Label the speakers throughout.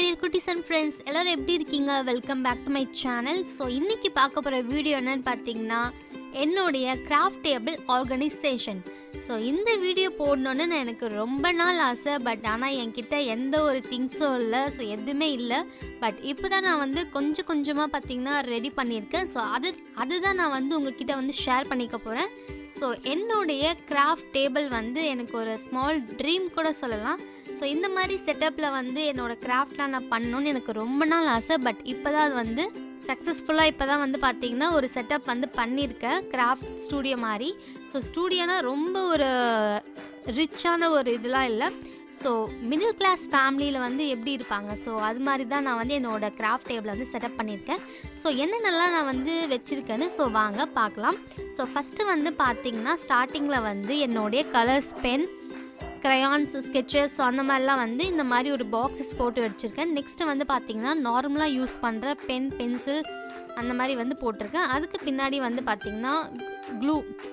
Speaker 1: dear குட்டிஸ் and friends எல்லோரும் எப்படி இருக்கீங்க welcome back to my channel so இன்னைக்கு பார்க்க போகிற வீடியோ என்னன்னு பார்த்தீங்கன்னா என்னுடைய கிராஃப்ட் டேபிள் ஆர்கனைசேஷன் ஸோ இந்த வீடியோ போடணுன்னு நான் எனக்கு ரொம்ப நாள் ஆசை பட் ஆனால் என்கிட்ட எந்த ஒரு திங்ஸும் இல்லை ஸோ எதுவுமே இல்லை பட் இப்போ தான் நான் வந்து கொஞ்சம் கொஞ்சமாக பார்த்தீங்கன்னா ரெடி பண்ணியிருக்கேன் ஸோ அது அதுதான் நான் வந்து உங்ககிட்ட வந்து ஷேர் பண்ணிக்க போகிறேன் ஸோ என்னுடைய கிராஃப்ட் டேபிள் வந்து எனக்கு ஒரு ஸ்மால் ட்ரீம் கூட சொல்லலாம் ஸோ இந்த மாதிரி செட்டப்பில் வந்து என்னோடய கிராஃப்ட்லாம் நான் பண்ணணும்னு எனக்கு ரொம்ப நாள் ஆசை பட் இப்போ தான் அது வந்து சக்ஸஸ்ஃபுல்லாக இப்போ தான் வந்து பார்த்தீங்கன்னா ஒரு செட்டப் வந்து பண்ணியிருக்கேன் கிராஃப்ட் ஸ்டூடியோ மாதிரி ஸோ ஸ்டூடியோனா ரொம்ப ஒரு ரிச்சான ஒரு இதெல்லாம் இல்லை ஸோ மிடில் கிளாஸ் ஃபேமிலியில் வந்து எப்படி இருப்பாங்க ஸோ அது மாதிரி தான் நான் வந்து என்னோடய கிராஃப்ட் டேபிளை வந்து செட்டப் பண்ணியிருக்கேன் ஸோ என்னென்னலாம் நான் வந்து வச்சுருக்கேன்னு ஸோ வாங்க பார்க்கலாம் ஸோ ஃபஸ்ட்டு வந்து பார்த்தீங்கன்னா ஸ்டார்டிங்கில் வந்து என்னுடைய colours pen crayons sketches so அந்த மாதிரிலாம் வந்து இந்த மாதிரி ஒரு பாக்ஸஸ் போட்டு வச்சுருக்கேன் நெக்ஸ்ட்டு வந்து பார்த்தீங்கன்னா நார்மலாக யூஸ் பண்ணுற பென் பென்சில் அந்த மாதிரி வந்து போட்டிருக்கேன் அதுக்கு பின்னாடி வந்து பார்த்தீங்கன்னா glue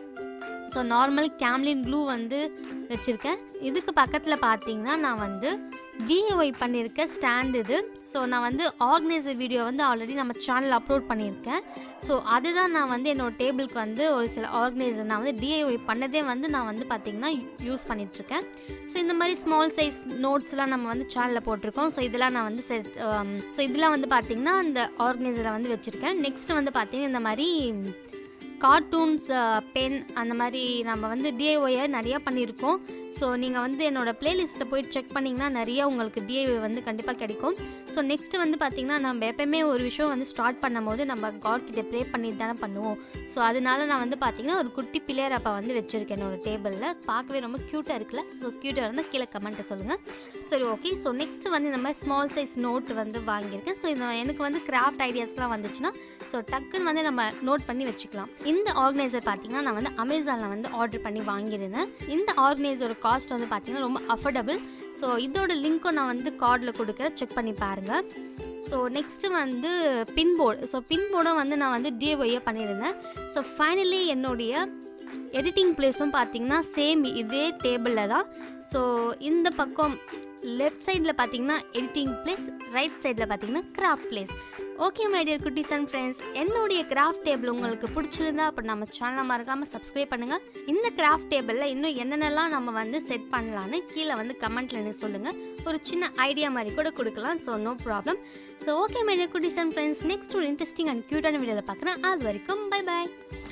Speaker 1: so normal Camlin glue வந்து வச்சுருக்கேன் இதுக்கு பக்கத்தில் பார்த்தீங்கன்னா நான் வந்து டிஐஒய் பண்ணியிருக்க ஸ்டாண்ட் இது ஸோ நான் வந்து ஆர்கனைசர் வீடியோ வந்து ஆல்ரெடி நம்ம சேனல் அப்லோட் பண்ணியிருக்கேன் ஸோ அதுதான் நான் வந்து என்னோடய டேபிளுக்கு வந்து ஒரு சில ஆர்கனைசர் நான் வந்து டிஐஒய் பண்ணதே வந்து நான் வந்து பார்த்திங்கன்னா யூஸ் பண்ணிகிட்ருக்கேன் ஸோ இந்த மாதிரி ஸ்மால் சைஸ் நோட்ஸ்லாம் நம்ம வந்து சேனலில் போட்டிருக்கோம் ஸோ இதெல்லாம் நான் வந்து செட் ஸோ இதெல்லாம் வந்து பார்த்திங்கன்னா அந்த ஆர்கனைசரை வந்து வச்சுருக்கேன் நெக்ஸ்ட் வந்து பார்த்திங்கன்னா இந்த மாதிரி கார்ட்டூன்ஸ் பென் அந்த மாதிரி நம்ம வந்து டிஐஒயை நிறையா பண்ணியிருக்கோம் ஸோ நீங்கள் வந்து என்னோடய ப்ளேலிஸ்ட்டில் போய் செக் பண்ணிங்கன்னா நிறைய உங்களுக்கு டிஐஒய் வந்து கண்டிப்பாக கிடைக்கும் ஸோ நெக்ஸ்ட்டு வந்து பார்த்திங்கன்னா நம்ம எப்போயுமே ஒரு விஷயம் வந்து ஸ்டார்ட் பண்ணும்போது நம்ம காட் கிட்ட ப்ரே பண்ணிட்டு தானே பண்ணுவோம் ஸோ அதனால நான் வந்து பார்த்திங்கன்னா ஒரு குட்டி பிள்ளையர் அப்பா வந்து வச்சுருக்கேன் என்னோட டேபிளில் பார்க்கவே ரொம்ப க்யூட்டாக இருக்குல்ல ஸோ க்யூட்டாக இருந்தால் கீழே கமெண்ட்டை சொல்லுங்கள் சரி ஓகே ஸோ நெக்ஸ்ட்டு வந்து இந்த மாதிரி ஸ்மால் சைஸ் நோட் வந்து வாங்கியிருக்கேன் ஸோ இந்த எனக்கு வந்து கிராஃப்ட் ஐடியாஸ்லாம் வந்துச்சுன்னா ஸோ டக்குன்னு வந்து நம்ம நோட் பண்ணி வச்சுக்கலாம் இந்த ஆர்கனைசர் பார்த்தீங்கன்னா நான் வந்து அமேசானில் வந்து ஆர்டர் பண்ணி வாங்கியிருந்தேன் இந்த ஆர்கனைசரோட காஸ்ட் வந்து பார்த்தீங்கன்னா ரொம்ப அஃபோர்டபுள் ஸோ இதோட லிங்க்கும் நான் வந்து கார்டில் கொடுக்க செக் பண்ணி பாருங்கள் ஸோ நெக்ஸ்ட்டு வந்து பின்போர்டு ஸோ பின்போர்டும் வந்து நான் வந்து டிஏஒய்யே பண்ணியிருந்தேன் ஸோ ஃபைனலி என்னுடைய எடிட்டிங் பிளேஸும் பார்த்தீங்கன்னா சேம் இதே டேபிளில் தான் ஸோ இந்த பக்கம் லெஃப்ட் சைடில் பார்த்தீங்கன்னா எடிட்டிங் பிளேஸ் ரைட் சைடில் பார்த்தீங்கன்னா craft place okay my dear குட்டீஸ் அண்ட் ஃப்ரெண்ட்ஸ் என்னுடைய கிராஃப்ட் டேபிள் உங்களுக்கு பிடிச்சிருந்தா அப்போ நம்ம சேனலை மறக்காமல் சப்ஸ்கிரைப் பண்ணுங்கள் இந்த கிராஃப்ட் டேபிளில் இன்னும் என்னென்னலாம் நம்ம வந்து செட் பண்ணலான்னு கீழே வந்து கமெண்ட்டில் எனக்கு சொல்லுங்கள் ஒரு சின்ன ஐடியா மாதிரி கூட கொடுக்கலாம் so no problem so okay my dear குட்டீஸ் அண்ட் ஃப்ரெண்ட்ஸ் நெக்ஸ்ட் ஒரு இன்ட்ரெஸ்டிங் அண்ட் க்யூட்டான வீடியோவில் பார்க்குறேன் அது வரைக்கும் பை பாய்